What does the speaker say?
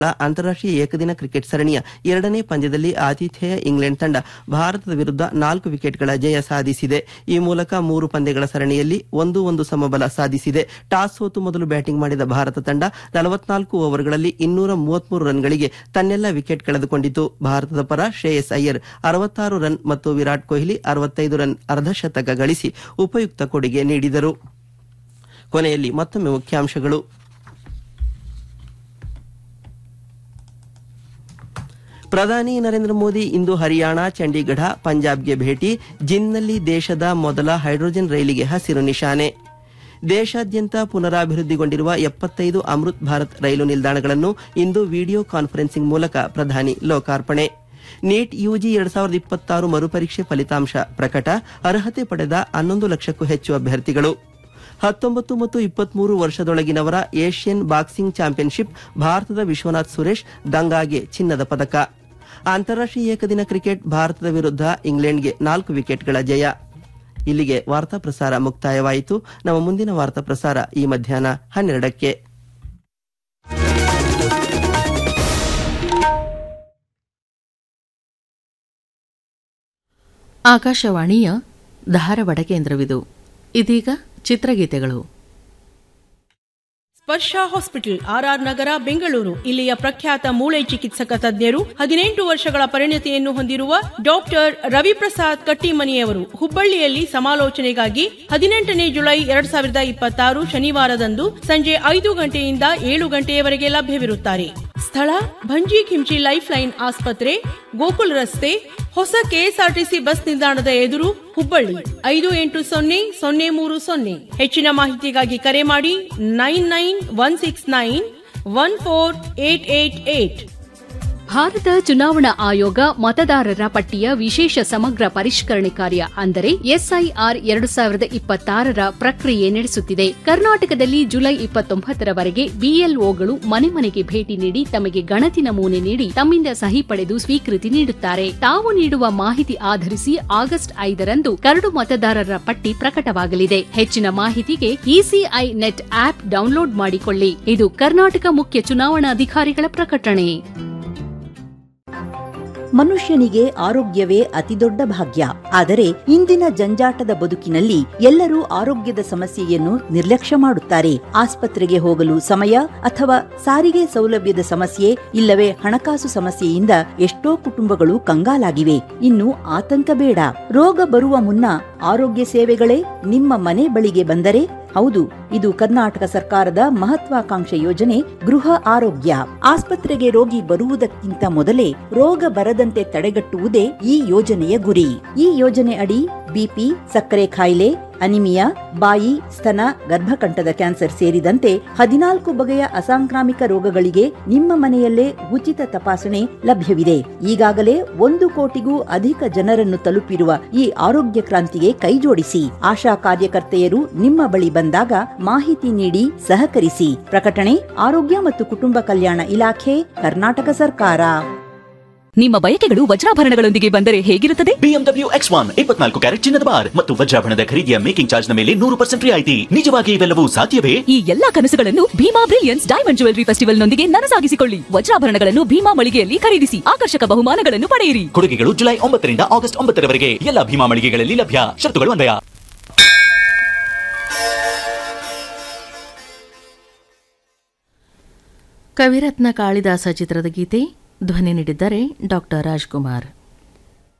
ಅಂತಾರಾಷ್ಟೀಯ ಏಕದಿನ ಕ್ರಿಕೆಟ್ ಸರಣಿಯ ಎರಡನೇ ಪಂದ್ಯದಲ್ಲಿ ಆತಿಥೇಯ ಇಂಗ್ಲೆಂಡ್ ತಂಡ ಭಾರತದ ವಿರುದ್ಧ ನಾಲ್ಕು ವಿಕೆಟ್ಗಳ ಜಯ ಸಾಧಿಸಿದೆ ಈ ಮೂಲಕ ಮೂರು ಪಂದ್ಯಗಳ ಸರಣಿಯಲ್ಲಿ ಒಂದು ಒಂದು ಸಮಬಲ ಸಾಧಿಸಿದೆ ಟಾಸ್ ಸೋತು ಮೊದಲು ಬ್ಯಾಟಿಂಗ್ ಮಾಡಿದ ಭಾರತ ತಂಡ ನಲವತ್ನಾಲ್ಕು ಓವರ್ಗಳಲ್ಲಿ ಇನ್ನೂರ ಮೂವತ್ಮೂರು ರನ್ಗಳಿಗೆ ತನ್ನೆಲ್ಲ ವಿಕೆಟ್ ಕಳೆದುಕೊಂಡಿತು ಭಾರತದ ಪರ ಶ್ರೇಯಸ್ ಅಯ್ಯರ್ ಅರವತ್ತಾರು ರನ್ ಮತ್ತು ವಿರಾಟ್ ಕೊಹ್ಲಿ ಅರವತ್ತೈದು ರನ್ ಅರ್ಧಶತಕ ಗಳಿಸಿ ಉಪಯುಕ್ತ ಕೊಡುಗೆ ನೀಡಿದರು ಕೊನೆಯಲ್ಲಿ ಮತ್ತೊಮ್ಮೆ ಮುಖ್ಯಾಂಶಗಳು ಪ್ರಧಾನಿ ನರೇಂದ್ರ ಮೋದಿ ಇಂದು ಹರಿಯಾಣ ಚಂಡೀಗಢ ಪಂಜಾಬ್ಗೆ ಭೇಟಿ ಜಿನ್ನಲ್ಲಿ ದೇಶದ ಮೊದಲ ಹೈಡ್ರೋಜನ್ ರೈಲಿಗೆ ಹಸಿರು ನಿಶಾನೆ ದೇಶಾದ್ಯಂತ ಪುನರಾಭಿವೃದ್ಧಿಗೊಂಡಿರುವ ಎಪ್ಪತ್ತೈದು ಅಮೃತ್ ಭಾರತ್ ರೈಲು ನಿಲ್ದಾಣಗಳನ್ನು ಇಂದು ವಿಡಿಯೋ ಕಾನ್ಫರೆನ್ಸಿಂಗ್ ಮೂಲಕ ಪ್ರಧಾನಿ ಲೋಕಾರ್ಪಣೆ ನೀಟ್ ಯುಜಿ ಎರಡ್ ಸಾವಿರದ ಇಪ್ಪತ್ತಾರು ಮರುಪರೀಕ್ಷೆ ಫಲಿತಾಂಶ ಪ್ರಕಟ ಅರ್ಹತೆ ಪಡೆದ ಹನ್ನೊಂದು ಲಕ್ಷಕ್ಕೂ ಹೆಚ್ಚು ಅಭ್ಯರ್ಥಿಗಳು ಹತ್ತೊಂಬತ್ತು ಮತ್ತು ಇಪ್ಪತ್ಮೂರು ವರ್ಷದೊಳಗಿನವರ ಏಷ್ಯನ್ ಬಾಕ್ಸಿಂಗ್ ಚಾಂಪಿಯನ್ಶಿಪ್ ಭಾರತದ ವಿಶ್ವನಾಥ್ ಸುರೇಶ್ ಗಂಗಾಗೆ ಚಿನ್ನದ ಪದಕ ಅಂತಾರಾಷ್ಟೀಯ ಏಕದಿನ ಕ್ರಿಕೆಟ್ ಭಾರತದ ವಿರುದ್ಧ ಇಂಗ್ಲೆಂಡ್ಗೆ ನಾಲ್ಕು ವಿಕೆಟ್ಗಳ ಜಯ ಇಲ್ಲಿಗೆ ವಾರ್ತಾ ಪ್ರಸಾರ ಮುಕ್ತಾಯವಾಯಿತು ನಮ್ಮ ಮುಂದಿನ ವಾರ್ತಾ ಪ್ರಸಾರ ಈ ಮಧ್ಯಾಹ್ನ ಹನ್ನೆರಡಕ್ಕೆ ಆಕಾಶವಾಣಿಯ ಧಾರವಾಡ ಕೇಂದ್ರವಿದು ಇದೀಗ ಚಿತ್ರಗೀತೆಗಳು ಸ್ಪರ್ಶ ಹಾಸ್ಪಿಟಲ್ ಆರ್ಆರ್ ನಗರ ಬೆಂಗಳೂರು ಇಲ್ಲಿಯ ಪ್ರಖ್ಯಾತ ಮೂಳೆ ಚಿಕಿತ್ಸಕ ತಜ್ಞರು ಹದಿನೆಂಟು ವರ್ಷಗಳ ಪರಿಣತಿಯನ್ನು ಹೊಂದಿರುವ ಡಾಕ್ಟರ್ ರವಿಪ್ರಸಾದ್ ಕಟ್ಟಿಮನಿಯವರು ಹುಬ್ಬಳ್ಳಿಯಲ್ಲಿ ಸಮಾಲೋಚನೆಗಾಗಿ ಹದಿನೆಂಟನೇ ಜುಲೈ ಎರಡ್ ಸಾವಿರದ ಇಪ್ಪತ್ತಾರು ಶನಿವಾರದಂದು ಸಂಜೆ ಐದು ಗಂಟೆಯಿಂದ ಏಳು ಗಂಟೆಯವರೆಗೆ ಲಭ್ಯವಿರುತ್ತಾರೆ ಸ್ಥಳ ಭಂಜಿ ಖಿಮ್ಚಿ ಲೈಫ್ ಲೈನ್ ಆಸ್ಪತ್ರೆ ಗೋಕುಲ್ ರಸ್ತೆ ಹೊಸ ಕೆಎಸ್ಆರ್ಟಿಸಿ ಬಸ್ ನಿಲ್ದಾಣದ ಎದುರು ಹುಬ್ಬಳ್ಳಿ ಐದು ಎಂಟು ಸೊನ್ನೆ ಸೊನ್ನೆ ಮೂರು ಸೊನ್ನೆ ಹೆಚ್ಚಿನ ಮಾಹಿತಿಗಾಗಿ ಕರೆ ಮಾಡಿ nine nine one six nine one four eight eight eight Bharat ಚುನಾವಣಾ ಆಯೋಗ ಮತದಾರರ ಪಟ್ಟಿಯ ವಿಶೇಷ ಸಮಗ್ರ ಪರಿಷ್ಕರಣೆ ಕಾರ್ಯ ಅಂದರೆ ಎಸ್ಐಆರ್ ಎರಡು ಸಾವಿರದ ಇಪ್ಪತ್ತಾರರ ಪ್ರಕ್ರಿಯೆ ನಡೆಸುತ್ತಿದೆ ಕರ್ನಾಟಕದಲ್ಲಿ ಜುಲೈ ಇಪ್ಪತ್ತೊಂಬತ್ತರವರೆಗೆ ಬಿಎಲ್ಒಗಳು ಮನೆ ಮನೆಗೆ ಭೇಟಿ ನೀಡಿ ತಮಗೆ ಗಣತಿ ನಮೂನೆ ನೀಡಿ ತಮ್ಮಿಂದ ಸಹಿ ಪಡೆದು ಸ್ವೀಕೃತಿ ನೀಡುತ್ತಾರೆ ತಾವು ನೀಡುವ ಮಾಹಿತಿ ಆಧರಿಸಿ ಆಗಸ್ಟ್ ಐದರಂದು ಕರಡು ಮತದಾರರ ಪಟ್ಟಿ ಪ್ರಕಟವಾಗಲಿದೆ ಹೆಚ್ಚಿನ ಮಾಹಿತಿಗೆ ಇಸಿಐ ನೆಟ್ ಆಪ್ ಡೌನ್ಲೋಡ್ ಮಾಡಿಕೊಳ್ಳಿ ಇದು ಕರ್ನಾಟಕ ಮುಖ್ಯ ಚುನಾವಣಾಧಿಕಾರಿಗಳ ಪ್ರಕಟಣೆ ಮನುಷ್ಯನಿಗೆ ಆರೋಗ್ಯವೇ ಅತಿದೊಡ್ಡ ಭಾಗ್ಯ ಆದರೆ ಇಂದಿನ ಜಂಜಾಟದ ಬದುಕಿನಲ್ಲಿ ಎಲ್ಲರೂ ಆರೋಗ್ಯದ ಸಮಸ್ಯೆಯನ್ನು ನಿರ್ಲಕ್ಷ್ಯ ಮಾಡುತ್ತಾರೆ ಆಸ್ಪತ್ರೆಗೆ ಹೋಗಲು ಸಮಯ ಅಥವಾ ಸಾರಿಗೆ ಸೌಲಭ್ಯದ ಸಮಸ್ಯೆ ಇಲ್ಲವೇ ಹಣಕಾಸು ಸಮಸ್ಯೆಯಿಂದ ಎಷ್ಟೋ ಕುಟುಂಬಗಳು ಕಂಗಾಲಾಗಿವೆ ಇನ್ನು ಆತಂಕ ಬೇಡ ರೋಗ ಬರುವ ಮುನ್ನ ಆರೋಗ್ಯ ಸೇವೆಗಳೇ ನಿಮ್ಮ ಮನೆ ಬಳಿಗೆ ಬಂದರೆ ಹೌದು ಇದು ಕರ್ನಾಟಕ ಸರ್ಕಾರದ ಮಹತ್ವಾಕಾಂಕ್ಷೆ ಯೋಜನೆ ಗೃಹ ಆರೋಗ್ಯ ಆಸ್ಪತ್ರೆಗೆ ರೋಗಿ ಬರುವುದಕ್ಕಿಂತ ಮೊದಲೇ ರೋಗ ಬರದಂತೆ ತಡೆಗಟ್ಟುವುದೇ ಈ ಯೋಜನೆಯ ಗುರಿ ಈ ಯೋಜನೆ ಅಡಿ ಬಿಪಿ ಸಕ್ಕರೆ ಕಾಯಿಲೆ ಅನಿಮಿಯಾ ಬಾಯಿ ಸ್ತನ ಗರ್ಭಕಂಠದ ಕ್ಯಾನ್ಸರ್ ಸೇರಿದಂತೆ ಹದಿನಾಲ್ಕು ಬಗೆಯ ಅಸಾಂಕ್ರಾಮಿಕ ರೋಗಗಳಿಗೆ ನಿಮ್ಮ ಮನೆಯಲ್ಲೇ ಉಚಿತ ತಪಾಸಣೆ ಲಭ್ಯವಿದೆ ಈಗಾಗಲೇ ಒಂದು ಕೋಟಿಗೂ ಅಧಿಕ ಜನರನ್ನು ತಲುಪಿರುವ ಈ ಆರೋಗ್ಯ ಕ್ರಾಂತಿಗೆ ಕೈಜೋಡಿಸಿ ಆಶಾ ಕಾರ್ಯಕರ್ತೆಯರು ನಿಮ್ಮ ಬಳಿ ಬಂದಾಗ ಮಾಹಿತಿ ನೀಡಿ ಸಹಕರಿಸಿ ಪ್ರಕಟಣೆ ಆರೋಗ್ಯ ಮತ್ತು ಕುಟುಂಬ ಕಲ್ಯಾಣ ಇಲಾಖೆ ಕರ್ನಾಟಕ ಸರ್ಕಾರ ನಿಮ್ಮ ಬಯಕೆಗಳು ವಜ್ರಾಭರಣಗಳೊಂದಿಗೆ ಬಂದರೆ ಹೇಗಿರುತ್ತದೆ ಬಿಎಂಡಬ್ಲ್ಯೂ ಎಕ್ಸ್ ಒನ್ ಇಪ್ಪತ್ನಾಲ್ಕು ಕ್ಯಾರೆಟ್ ಚಿನ್ನದ ಬಾರ್ ಮತ್ತು ವಜ್ರಾಭರಣದ ಖರೀದಿಯ ಮೇಕಿಂಗ್ ಚಾರ್ಜ್ ನ ಮೇಲೆ ನೂರು ಪರ್ಸೆಂಟ್ ರಿಯಾಯಿತಿ ನಿಜವಾಗಿ ಇವೆಲ್ಲವೂ ಸಾಧ್ಯವೇ ಈ ಎಲ್ಲಾ ಕನಸುಗಳನ್ನು Bhima brilliance diamond jewellery festival ನೊಂದಿಗೆ ನನಸಾಗಿಸಿಕೊಳ್ಳಿ ವಜ್ರಾಭರಣಗಳನ್ನು ಭೀಮಾ ಮಳಿಗೆಯಲ್ಲಿ ಖರೀದಿಸಿ ಆಕರ್ಷಕ ಬಹುಮಾನಗಳನ್ನು ಪಡೆಯಿರಿ ಕೊಡುಗೆಗಳು ಜುಲೈ ಒಂಬತ್ತರಿಂದ ಆಗಸ್ಟ್ ಒಂಬತ್ತರವರೆಗೆ ಎಲ್ಲ ಭೀಮಾ ಮಳಿಗೆಗಳಲ್ಲಿ ಲಭ್ಯ ಶರ್ತುಗಳು ಅನ್ವಯ ಕವಿರತ್ನ ಕಾಳಿದಾಸ ಚಿತ್ರದ ಗೀತೆ ಧ್ವನಿ ನೀಡಿದ್ದಾರೆ ಡಾಕ್ಟರ್ ರಾಜ್ಕುಮಾರ್